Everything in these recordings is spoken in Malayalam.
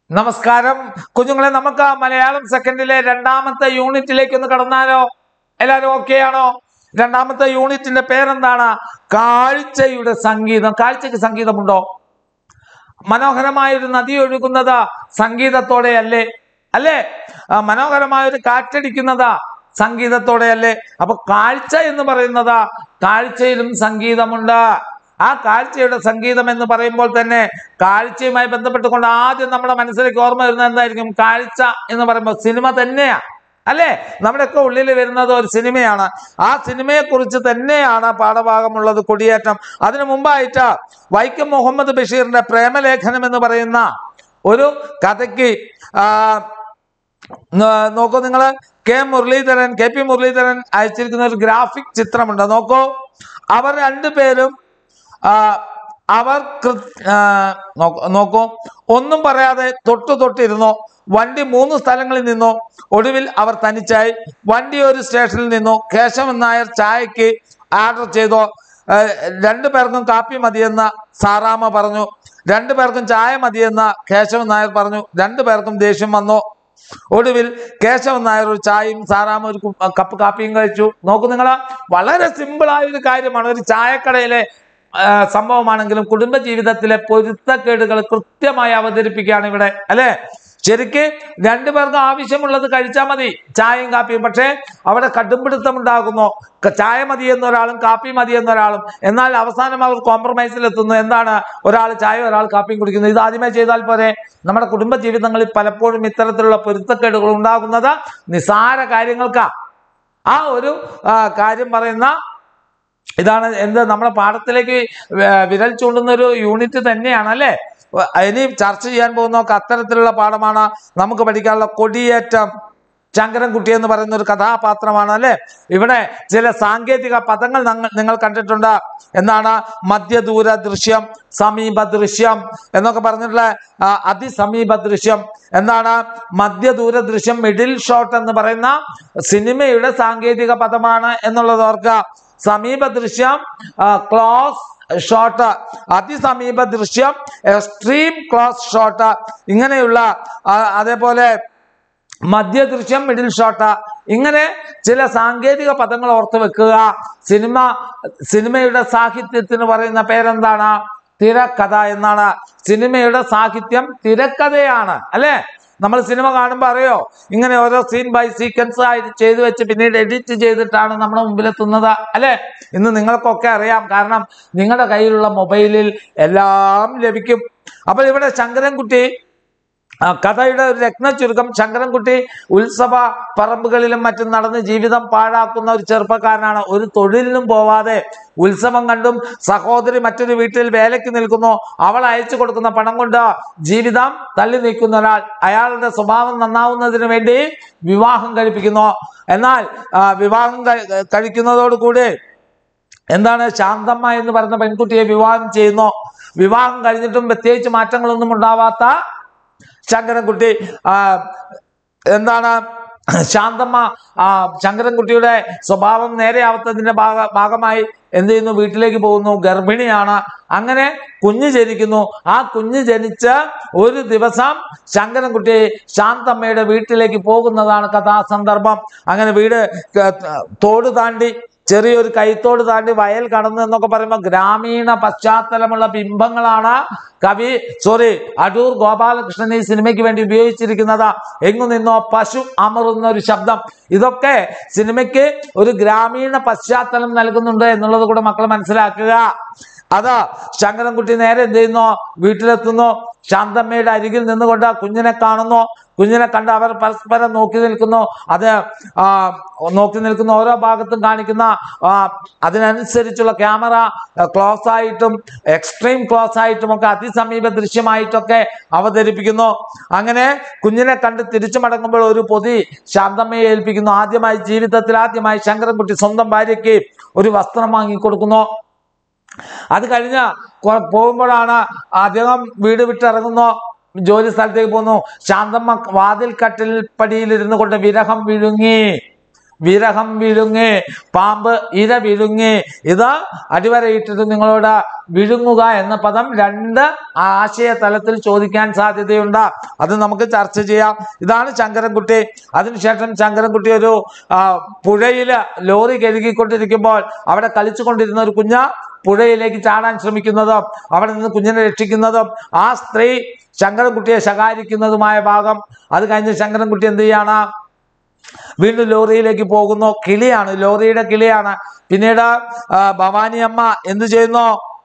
നമസ്കാരം കുഞ്ഞുങ്ങളെ നമുക്ക് മലയാളം സെക്കൻഡിലെ രണ്ടാമത്തെ യൂണിറ്റിലേക്ക് ഒന്ന് കടന്നാലോ എല്ലാവരും ഓക്കെ ആണോ രണ്ടാമത്തെ യൂണിറ്റിന്റെ പേരെന്താണ് കാഴ്ചയുടെ സംഗീതം കാഴ്ചയ്ക്ക് സംഗീതമുണ്ടോ മനോഹരമായ ഒരു നദി ഒഴുകുന്നത് സംഗീതത്തോടെ അല്ലേ അല്ലേ ആ, മനോഹരമായ ഒരു കാറ്റടിക്കുന്നത് സംഗീതത്തോടെ അല്ലേ അപ്പൊ കാഴ്ച എന്ന് പറയുന്നത് കാഴ്ചയിലും സംഗീതമുണ്ട് ആ കാഴ്ചയുടെ സംഗീതം എന്ന് പറയുമ്പോൾ തന്നെ കാഴ്ചയുമായി ബന്ധപ്പെട്ടുകൊണ്ട് ആദ്യം നമ്മുടെ മനസ്സിലേക്ക് ഓർമ്മ വരുന്നത് എന്തായിരിക്കും കാഴ്ച എന്ന് പറയുമ്പോൾ സിനിമ തന്നെയാ അല്ലേ നമ്മുടെയൊക്കെ ഉള്ളിൽ വരുന്നത് ഒരു സിനിമയാണ് ആ സിനിമയെ കുറിച്ച് തന്നെയാണ് പാഠഭാഗമുള്ളത് കൊടിയേറ്റം അതിനു മുമ്പായിട്ട് വൈക്കം മുഹമ്മദ് ബഷീറിന്റെ പ്രേമലേഖനം എന്ന് പറയുന്ന ഒരു കഥയ്ക്ക് ആ, ന- നോക്കൂ നിങ്ങൾ K Muraleedharan K P Muraleedharan അയച്ചിരിക്കുന്ന ഒരു ഗ്രാഫിക് ചിത്രമുണ്ട് നോക്കൂ അവർ രണ്ടുപേരും ആ, അവർ കൃ- ആ, നോക്കൂ- നോക്കൂ ഒന്നും പറയാതെ തൊട്ടു തൊട്ടിരുന്നു വണ്ടി മൂന്ന് സ്ഥലങ്ങളിൽ നിന്നു ഒടുവിൽ അവർ തനിച്ചായി വണ്ടി ഒരു സ്റ്റേഷനിൽ നിന്നു കേശവൻ നായർ ചായക്ക് ആർഡർ ചെയ്തു ഏഹ് രണ്ടു പേർക്കും കാപ്പി മതിയെന്ന് സാറാമ്മ പറഞ്ഞു രണ്ടു പേർക്കും ചായ മതിയെന്ന് കേശവൻ നായർ പറഞ്ഞു രണ്ടു പേർക്കും ദേഷ്യം വന്നു ഒടുവിൽ കേശവൻ നായർ ഒരു ചായയും സാറാമ്മ ഒരു കു- കപ്പ് കാപ്പിയും കഴിച്ചു നോക്കൂ നിങ്ങൾ വളരെ സിമ്പിളായ ഒരു കാര്യമാണ് ഒരു ചായക്കടയിലെ ആ, സംഭവമാണെങ്കിലും കുടുംബ ജീവിതത്തിലെ പൊരുത്തക്കേടുകൾ കൃത്യമായി അവതരിപ്പിക്കുകയാണ് ഇവിടെ അല്ലെ ശരിക്ക് രണ്ടുപേർക്കും ആവശ്യമുള്ളത് കഴിച്ചാൽ മതി ചായയും കാപ്പിയും പക്ഷേ അവിടെ കടുംപിടുത്തം ഉണ്ടാകുന്നു ക- ചായ മതി എന്നൊരാളും കാപ്പി മതി എന്നൊരാളും എന്നാൽ അവസാനം അവർ കോംപ്രമൈസിൽ എത്തുന്നു എന്താണ് ഒരാൾ ചായ ഒരാൾ കാപ്പിയും കുടിക്കുന്നു ഇത് ആദ്യമേ ചെയ്താൽ പോരെ നമ്മുടെ കുടുംബ ജീവിതങ്ങളിൽ പലപ്പോഴും ഇത്തരത്തിലുള്ള പൊരുത്തക്കേടുകൾ ഉണ്ടാകുന്നത് നിസാര കാര്യങ്ങൾക്കാ ആ ഒരു ആ, കാര്യം പറയുന്ന ഇതാണ് എന്ത് നമ്മുടെ പാഠത്തിലേക്ക് വ- വിരൽ ചൂണ്ടുന്ന ഒരു യൂണിറ്റ് തന്നെയാണ് അല്ലേ വ- ഇനി ചർച്ച ചെയ്യാൻ പോകുന്ന ഒക്കെ അത്തരത്തിലുള്ള പാഠമാണ് നമുക്ക് പഠിക്കാനുള്ള കൊടിയേറ്റം ശങ്കരൻകുട്ടി എന്ന് പറയുന്ന ഒരു കഥാപാത്രമാണ് അല്ലെ ഇവിടെ ചില സാങ്കേതിക പദങ്ങൾ നങ്ങൾ- നിങ്ങൾ കണ്ടിട്ടുണ്ട് എന്താണ് മധ്യദൂര ദൃശ്യം സമീപ ദൃശ്യം എന്നൊക്കെ പറഞ്ഞിട്ടുള്ള ആ, അതിസമീപ ദൃശ്യം എന്താണ് മധ്യദൂര ദൃശ്യം മിഡിൽ ഷോട്ട് എന്ന് പറയുന്ന സിനിമയുടെ സാങ്കേതിക പദമാണ് എന്നുള്ളത് ഓർക്കുക സമീപ ദൃശ്യം ക്ലോസ് ഷോട്ട് അതിസമീപ ദൃശ്യം എക്സ്ട്രീം ക്ലോസ് ഷോട്ട് ഇങ്ങനെയുള്ള ആ, അതേപോലെ മധ്യദൃശ്യം മിഡിൽ ഷോട്ട് ഇങ്ങനെ ചില സാങ്കേതിക പദങ്ങൾ ഓർത്ത് വെക്കുക സിനിമ സിനിമയുടെ സാഹിത്യത്തിന് പറയുന്ന പേരെന്താണ് തിരക്കഥ എന്നാണ് സിനിമയുടെ സാഹിത്യം തിരക്കഥയാണ് അല്ലേ നമ്മൾ സിനിമ കാണുമ്പോൾ അറിയോ ഇങ്ങനെ ഓരോ സീൻ ബൈ സീക്വൻസ് ആയിട്ട് ചെയ്തു വെച്ച് പിന്നീട് എഡിറ്റ് ചെയ്തിട്ടാണ് നമ്മുടെ മുമ്പിലെത്തുന്നത് അല്ലേ ഇന്ന് നിങ്ങൾക്കൊക്കെ അറിയാം കാരണം നിങ്ങളുടെ കയ്യിലുള്ള മൊബൈലിൽ എല്ലാം ലഭിക്കും അപ്പോൾ ഇവിടെ ശങ്കരൻകുട്ടി ആ, കഥയുടെ ഒരു രത്ന ചുരുക്കം ശങ്കരൻകുട്ടി ഉത്സവ പറമ്പുകളിലും മറ്റും നടന്ന് ജീവിതം പാഴാക്കുന്ന ഒരു ചെറുപ്പക്കാരനാണ് ഒരു തൊഴിലിനും പോവാതെ ഉത്സവം കണ്ടും സഹോദരി മറ്റൊരു വീട്ടിൽ വേലയ്ക്ക് നിൽക്കുന്നു അവൾ അയച്ചു കൊടുക്കുന്ന പണം കൊണ്ട് ജീവിതം തള്ളി നീക്കുന്ന ഒരാൾ അയാളുടെ സ്വഭാവം നന്നാവുന്നതിന് വേണ്ടി വിവാഹം കഴിപ്പിക്കുന്നു എന്നാൽ ആ, വിവാഹം കഴി- കഴിക്കുന്നതോടുകൂടി എന്താണ് ശാന്തമ്മ എന്ന് പറയുന്ന പെൺകുട്ടിയെ വിവാഹം ചെയ്യുന്നു വിവാഹം കഴിഞ്ഞിട്ടും പ്രത്യേകിച്ച് മാറ്റങ്ങളൊന്നും ഉണ്ടാവാത്ത ശങ്കരൻകുട്ടി ആ, എന്താണ് ശാന്തമ്മ ആ, ശങ്കരൻകുട്ടിയുടെ സ്വഭാവം നേരെയാവാത്തതിന്റെ ഭാഗ ഭാഗമായി എന്ത് ചെയ്യുന്നു വീട്ടിലേക്ക് പോകുന്നു ഗർഭിണിയാണ് അങ്ങനെ കുഞ്ഞ് ജനിക്കുന്നു ആ കുഞ്ഞ് ജനിച്ച് ഒരു ദിവസം ശങ്കരൻകുട്ടി ശാന്തമ്മയുടെ വീട്ടിലേക്ക് പോകുന്നതാണ് കഥാസന്ദർഭം അങ്ങനെ വീട് ക- തോട് താണ്ടി ചെറിയൊരു കൈത്തോട് താണ്ടി വയൽ കടന്നു എന്നൊക്കെ പറയുമ്പോൾ ഗ്രാമീണ പശ്ചാത്തലമുള്ള ബിംബങ്ങളാണ് കവി സോറി അടൂർ ഗോപാലകൃഷ്ണൻ ഈ സിനിമയ്ക്ക് വേണ്ടി ഉപയോഗിച്ചിരിക്കുന്നത് എങ്ങു നിന്നോ പശു അമറുന്ന ഒരു ശബ്ദം ഇതൊക്കെ സിനിമയ്ക്ക് ഒരു ഗ്രാമീണ പശ്ചാത്തലം നൽകുന്നുണ്ട് എന്നുള്ളത് കൂടെ മക്കൾ മനസ്സിലാക്കുക അതാ ശങ്കരൻകുട്ടി നേരെ എന്ത് ചെയ്യുന്നു വീട്ടിലെത്തുന്നു ശാന്തമ്മയുടെ അരികിൽ നിന്നുകൊണ്ട് കുഞ്ഞിനെ കാണുന്നു കുഞ്ഞിനെ കണ്ട് അവർ പരസ്പരം നോക്കി നിൽക്കുന്നു അത് ആ, നോക്കി നിൽക്കുന്ന ഓരോ ഭാഗത്തും കാണിക്കുന്ന ആ, അതിനനുസരിച്ചുള്ള ക്യാമറ ക്ലോസ് ആയിട്ടും എക്സ്ട്രീം ക്ലോസ് ആയിട്ടും ഒക്കെ അതിസമീപ ദൃശ്യമായിട്ടൊക്കെ അവതരിപ്പിക്കുന്നു അങ്ങനെ കുഞ്ഞിനെ കണ്ട് തിരിച്ചു മടങ്ങുമ്പോൾ ഒരു പൊതി ശാന്തമ്മയെ ഏൽപ്പിക്കുന്നു ആദ്യമായി ജീവിതത്തിൽ ആദ്യമായി ശങ്കരൻകുട്ടി സ്വന്തം ഭാര്യയ്ക്ക് ഒരു വസ്ത്രം വാങ്ങിക്കൊടുക്കുന്നു അത് കഴിഞ്ഞ് കൊ- പോകുമ്പോഴാണ് അദ്ദേഹം വീട് വിട്ടിറങ്ങുന്നു ജോലി സ്ഥലത്തേക്ക് പോകുന്നു ശാന്തമ്മ വാതിൽ കട്ടിൽ പടിയിൽ ഇരുന്നു കൊണ്ട് വിരഹം വിഴുങ്ങി വിരഹം വിഴുങ്ങി പാമ്പ് ഇര വിഴുങ്ങി ഇത് അടിവരയിട്ടിട്ട് നിങ്ങളോട് വിഴുങ്ങുക എന്ന പദം രണ്ട് ആശയ തലത്തിൽ ചോദിക്കാൻ സാധ്യതയുണ്ട് അത് നമുക്ക് ചർച്ച ചെയ്യാം ഇതാണ് ശങ്കരൻകുട്ടി അതിനുശേഷം ശങ്കരൻകുട്ടി ഒരു ആ, പുഴയില് ലോറി കഴുകിക്കൊണ്ടിരിക്കുമ്പോൾ അവിടെ കളിച്ചുകൊണ്ടിരുന്ന ഒരു കുഞ്ഞ പുഴയിലേക്ക് ചാടാൻ ശ്രമിക്കുന്നതും അവിടെ നിന്ന് കുഞ്ഞിനെ രക്ഷിക്കുന്നതും ആ സ്ത്രീ ശങ്കരൻകുട്ടിയെ ശകാരിക്കുന്നതുമായ ഭാഗം അത് കഴിഞ്ഞ് ശങ്കരൻകുട്ടി എന്ത് ചെയ്യാണ് വീണ്ടും ലോറിയിലേക്ക് പോകുന്നു കിളിയാണ് ലോറിയുടെ കിളിയാണ് പിന്നീട് ആ, ഭവാനി അമ്മ എന്ത് ചെയ്യുന്നു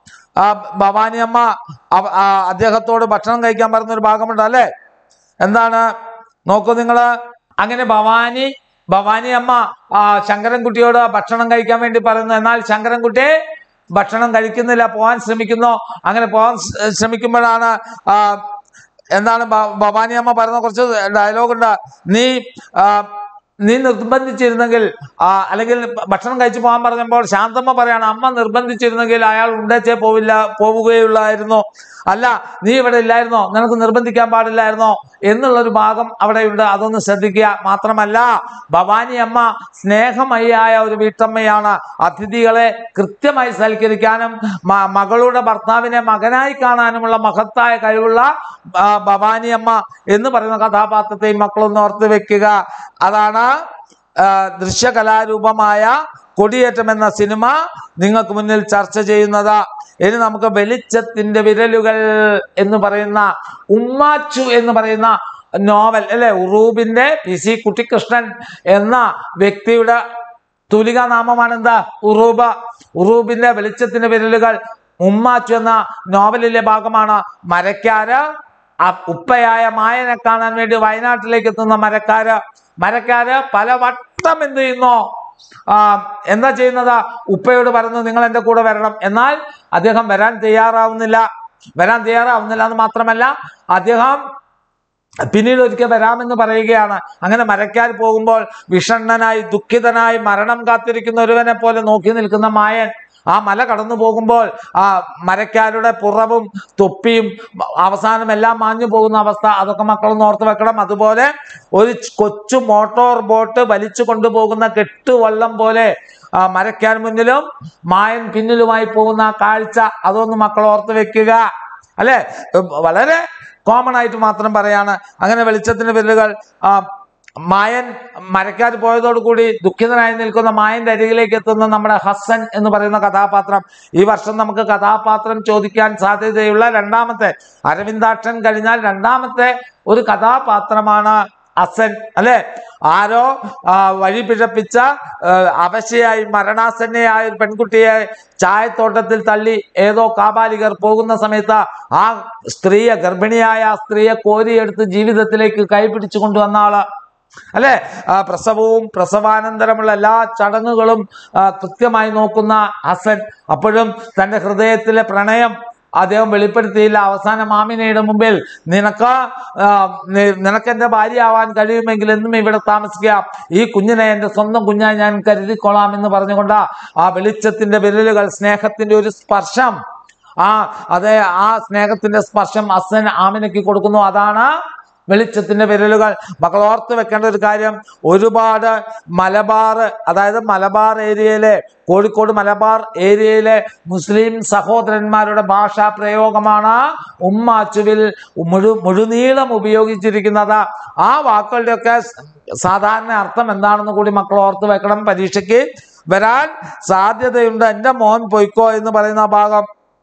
ആ ഭവാനി അമ്മ അവ- ആ, അദ്ദേഹത്തോട് ഭക്ഷണം കഴിക്കാൻ പറയുന്ന ഒരു ഭാഗമുണ്ട് അല്ലേ എന്താണ് നോക്കൂ നിങ്ങള് അങ്ങനെ ഭവാനി ഭവാനി അമ്മ ആ ശങ്കരൻകുട്ടിയോട് ഭക്ഷണം കഴിക്കാൻ വേണ്ടി പറയുന്നു എന്നാൽ ശങ്കരൻകുട്ടി ഭക്ഷണം കഴിക്കുന്നില്ല പോകാൻ ശ്രമിക്കുന്നു അങ്ങനെ പോകാൻ ശ്ര- ശ്രമിക്കുമ്പോഴാണ് ആ എന്താണ് ഭ- ഭവാനി അമ്മ പറയുന്ന കുറച്ച് ഡയലോഗ് ഉണ്ട് നീ ആ, നീ നിർബന്ധിച്ചിരുന്നെങ്കിൽ ആ, അല്ലെങ്കിൽ ഭക്ഷണം കഴിച്ചു പോകാൻ പറഞ്ഞപ്പോൾ ശാന്തമ്മ പറയാണ് അമ്മ നിർബന്ധിച്ചിരുന്നെങ്കിൽ അയാൾ ഉണ്ടേച്ചേ പോവില്ല പോവുകയുള്ളായിരുന്നു അല്ല നീ ഇവിടെ ഇല്ലായിരുന്നോ നിനക്ക് നിർബന്ധിക്കാൻ പാടില്ലായിരുന്നോ എന്നുള്ള ഒരു ഭാഗം അവിടെയുണ്ട് അതൊന്ന് ശ്രദ്ധിക്കുക മാത്രമല്ല ഭവാനി അമ്മ സ്നേഹമയിയായ ഒരു വീട്ടമ്മയാണ് അതിഥികളെ കൃത്യമായി സൽക്കരിക്കാനും മ- മകളുടെ ഭർത്താവിനെ മകനായി കാണാനുമുള്ള മഹത്തായ കഴിവുള്ള ആ, ഭവാനി അമ്മ എന്ന് പറയുന്ന കഥാപാത്രത്തെയും മക്കളൊന്ന് ഓർത്ത് വെക്കുക അതാണ് ആ, ദൃശ്യകലാരൂപമായ കൊടിയേറ്റം എന്ന സിനിമ നിങ്ങൾക്ക് മുന്നിൽ ചർച്ച ചെയ്യുന്നത് ഇനി നമുക്ക് വെളിച്ചത്തിന്റെ വിരലുകൾ എന്ന് പറയുന്ന ഉമ്മാച്ചു എന്ന് പറയുന്ന നോവൽ അല്ലെ ഉറൂബിന്റെ പി സി കുട്ടിക്കൃഷ്ണൻ എന്ന വ്യക്തിയുടെ തൂലികാ നാമമാണ് എന്താ ഉറൂബ് ഉറൂബിന്റെ വെളിച്ചത്തിന്റെ വിരലുകൾ ഉമ്മാച്ചു എന്ന നോവലിലെ ഭാഗമാണ് മരക്കാര് ആ ഉപ്പയായ മായനെ കാണാൻ വേണ്ടി വയനാട്ടിലേക്ക് എത്തുന്ന മരക്കാര് മരക്കാര് പല വട്ടം എന്ത് ചെയ്യുന്നു ആ എന്താ ചെയ്യുന്നത് ഉപ്പയോട് പറയുന്നു നിങ്ങൾ എൻ്റെ കൂടെ വരണം എന്നാൽ അദ്ദേഹം വരാൻ തയ്യാറാവുന്നില്ല വരാൻ തയ്യാറാവുന്നില്ല എന്ന് മാത്രമല്ല അദ്ദേഹം പിന്നീട് ഒരിക്കൽ വരാമെന്ന് പറയുകയാണ് അങ്ങനെ മരക്കാർ പോകുമ്പോൾ വിഷണ്ണനായി ദുഃഖിതനായി മരണം കാത്തിരിക്കുന്ന ഒരുവനെ പോലെ നോക്കി നിൽക്കുന്ന മായൻ ആ മല കടന്നു പോകുമ്പോൾ ആ മരക്കാരുടെ പുറവും തൊപ്പിയും അവസാനം എല്ലാം മാഞ്ഞു പോകുന്ന അവസ്ഥ അതൊക്കെ മക്കളൊന്ന് ഓർത്ത് വെക്കണം അതുപോലെ ഒരു കൊച്ചു മോട്ടോർ ബോട്ട് വലിച്ചു കൊണ്ടുപോകുന്ന കെട്ടുവള്ളം പോലെ ആ, മരക്കാർ മുന്നിലും മായൻ പിന്നിലുമായി പോകുന്ന ആ കാഴ്ച അതൊന്ന് മക്കൾ ഓർത്ത് വെക്കുക അല്ലെ വളരെ കോമൺ ആയിട്ട് മാത്രം പറയാണ് അങ്ങനെ വെളിച്ചത്തിന്റെ വിരലുകൾ ആ, മായൻ മരക്കാർ പോയതോടുകൂടി ദുഃഖിതനായി നിൽക്കുന്ന മായന്റെ അരികിലേക്ക് എത്തുന്ന നമ്മുടെ ഹസൻ എന്ന് പറയുന്ന കഥാപാത്രം ഈ വർഷം നമുക്ക് കഥാപാത്രം ചോദിക്കാൻ സാധ്യതയുള്ള രണ്ടാമത്തെ അരവിന്ദാക്ഷൻ കഴിഞ്ഞാൽ രണ്ടാമത്തെ ഒരു കഥാപാത്രമാണ് ഹസൻ അല്ലെ ആരോ ആ, വഴി പിഴപ്പിച്ച ആ, അവശയായി മരണാസന്നയായ ഒരു പെൺകുട്ടിയെ ചായത്തോട്ടത്തിൽ തള്ളി ഏതോ കാബാലികർ പോകുന്ന സമയത്ത് ആ സ്ത്രീയെ ഗർഭിണിയായ ആ സ്ത്രീയെ കോരിയെടുത്ത് ജീവിതത്തിലേക്ക് കൈപിടിച്ചു കൊണ്ടുവന്ന ആള് അല്ലെ ആ, പ്രസവവും പ്രസവാനന്തരമുള്ള എല്ലാ ചടങ്ങുകളും ആ, കൃത്യമായി നോക്കുന്ന ഹസൻ അപ്പോഴും തന്റെ ഹൃദയത്തിലെ പ്രണയം അദ്ദേഹം വെളിപ്പെടുത്തിയില്ല അവസാന മാമിനയുടെ മുമ്പിൽ നിനക്ക് ആ, നി- നിനക്ക് എന്റെ ഭാര്യയാവാൻ കഴിയുമെങ്കിൽ എന്നും ഇവിടെ താമസിക്കാം ഈ കുഞ്ഞിനെ എന്റെ സ്വന്തം കുഞ്ഞായി ഞാൻ കരുതിക്കൊള്ളാം എന്ന് പറഞ്ഞുകൊണ്ട് ആ വെളിച്ചത്തിന്റെ വിരലുകൾ സ്നേഹത്തിന്റെ ഒരു സ്പർശം ആ അതെ ആ സ്നേഹത്തിന്റെ സ്പർശം അസൻ ആമിനയ്ക്ക് കൊടുക്കുന്നു അതാണ് വെളിച്ചത്തിന്റെ വിരലുകൾ മക്കൾ ഓർത്ത് വെക്കേണ്ട ഒരു കാര്യം ഒരുപാട് മലബാർ അതായത് മലബാർ ഏരിയയിലെ കോഴിക്കോട് മലബാർ ഏരിയയിലെ മുസ്ലിം സഹോദരന്മാരുടെ ഭാഷാ പ്രയോഗമാണ് ഉമ്മാച്ചുവിൽ മുഴു മുഴുനീളം ഉപയോഗിച്ചിരിക്കുന്നത് ആ വാക്കുകളുടെയൊക്കെ സാധാരണ അർത്ഥം എന്താണെന്ന് കൂടി മക്കൾ ഓർത്ത് വെക്കണം പരീക്ഷയ്ക്ക് വരാൻ സാധ്യതയുണ്ട് എൻ്റെ മോൻ പൊയ്ക്കോ എന്ന് പറയുന്ന ആ ഭാഗം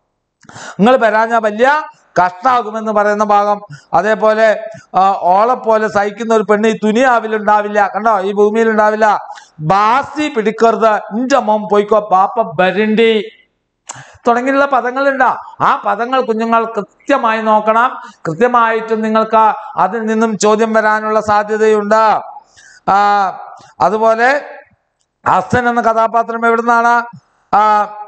നിങ്ങൾ വരാഞ്ഞാൽ വലിയ കഷ്ടാകുമെന്ന് പറയുന്ന ഭാഗം അതേപോലെ ആ, ഓളെപ്പോലെ സഹിക്കുന്ന ഒരു പെണ്ണ് ഈ തുനിയാവിൽ ഉണ്ടാവില്ല കണ്ടോ ഈ ഭൂമിയിൽ ഉണ്ടാവില്ല ബാസി പിടിക്കരുത് ഇഞ്ച മോൻ പോയിക്കോ പാപ്പ ബരണ്ടി തുടങ്ങിയുള്ള പദങ്ങളുണ്ട് ആ പദങ്ങൾ കുഞ്ഞുങ്ങൾ കൃത്യമായി നോക്കണം കൃത്യമായിട്ടും നിങ്ങൾക്ക് അതിൽ നിന്നും ചോദ്യം വരാനുള്ള സാധ്യതയുണ്ട് ആ അതുപോലെ ഹസൻ എന്ന കഥാപാത്രം എവിടുന്നാണ് ആ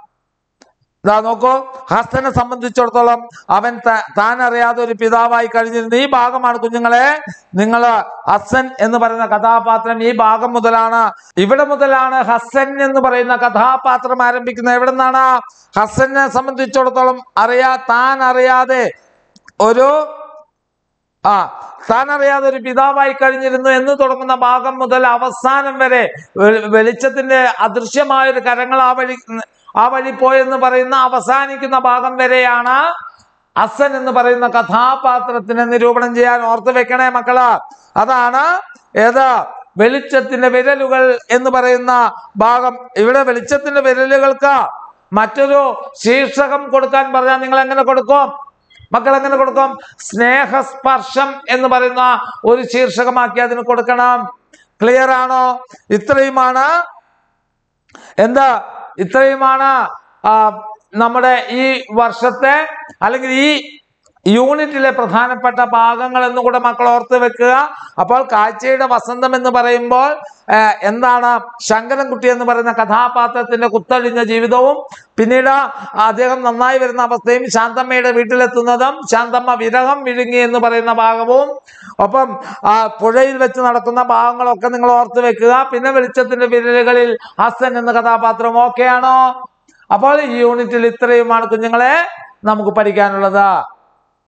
ഇതാ നോക്കൂ ഹസനെ സംബന്ധിച്ചിടത്തോളം അവൻ ത- താൻ അറിയാതെ ഒരു പിതാവായി കഴിഞ്ഞിരുന്നു ഈ ഭാഗമാണ് കുഞ്ഞുങ്ങളെ നിങ്ങൾ ഹസൻ എന്ന് പറയുന്ന കഥാപാത്രം ഈ ഭാഗം മുതലാണ് ഇവിടെ മുതലാണ് ഹസൻ എന്ന് പറയുന്ന കഥാപാത്രം ആരംഭിക്കുന്നത് എവിടെ നിന്നാണ് ഹസനെ സംബന്ധിച്ചിടത്തോളം അറിയാ താൻ അറിയാതെ ഒരു ആ താൻ അറിയാതെ ഒരു പിതാവായി കഴിഞ്ഞിരുന്നു എന്ന് തുടങ്ങുന്ന ഭാഗം മുതൽ അവസാനം വരെ വെ- വെളിച്ചത്തിന്റെ അദൃശ്യമായ ഒരു കരങ്ങൾ ആ വഴി ആ വഴി പോയെന്ന് പറയുന്ന അവസാനിക്കുന്ന ഭാഗം വരെയാണ് അസൻ എന്ന് പറയുന്ന കഥാപാത്രത്തിനെ നിരൂപണം ചെയ്യാൻ ഓർത്ത് വെക്കണേ മക്കള് അതാണ് ഏത് വെളിച്ചത്തിന്റെ വിരലുകൾ എന്ന് പറയുന്ന ഭാഗം ഇവിടെ വെളിച്ചത്തിന്റെ വിരലുകൾക്ക് മറ്റൊരു ശീർഷകം കൊടുക്കാൻ പറഞ്ഞാൽ നിങ്ങൾ എങ്ങനെ കൊടുക്കും മക്കൾ എങ്ങനെ കൊടുക്കും സ്നേഹസ്പർശം എന്ന് പറയുന്ന ഒരു ശീർഷകമാക്കി അതിന് കൊടുക്കണം ക്ലിയർ ആണോ ഇത്രയുമാണ് എന്താ ഇത്രയുമാണ് ആ, നമ്മുടെ ഈ വർഷത്തെ അല്ലെങ്കിൽ ഈ യൂണിറ്റിലെ പ്രധാനപ്പെട്ട ഭാഗങ്ങൾ എന്നും കൂടെ മക്കൾ ഓർത്ത് വെക്കുക അപ്പോൾ കാഴ്ചയുടെ വസന്തം എന്ന് പറയുമ്പോൾ ആ, എന്താണ് ശങ്കരൻകുട്ടി എന്ന് പറയുന്ന കഥാപാത്രത്തിന്റെ കുത്തഴിഞ്ഞ ജീവിതവും പിന്നീട് അദ്ദേഹം നന്നായി വരുന്ന അവസ്ഥയും ശാന്തമ്മയുടെ വീട്ടിലെത്തുന്നതും ശാന്തമ്മ വിരഹം വിഴുങ്ങി എന്ന് പറയുന്ന ഭാഗവും ഒപ്പം ആ പുഴയിൽ വെച്ച് നടക്കുന്ന ഭാഗങ്ങളൊക്കെ നിങ്ങൾ ഓർത്ത് വെക്കുക പിന്നെ വെളിച്ചത്തിന്റെ വിരലുകളിൽ ഹസൻ എന്ന കഥാപാത്രം ഓക്കെയാണോ അപ്പോൾ ഈ യൂണിറ്റിൽ ഇത്രയുമാണ് കുഞ്ഞുങ്ങളെ നമുക്ക് പഠിക്കാനുള്ളത്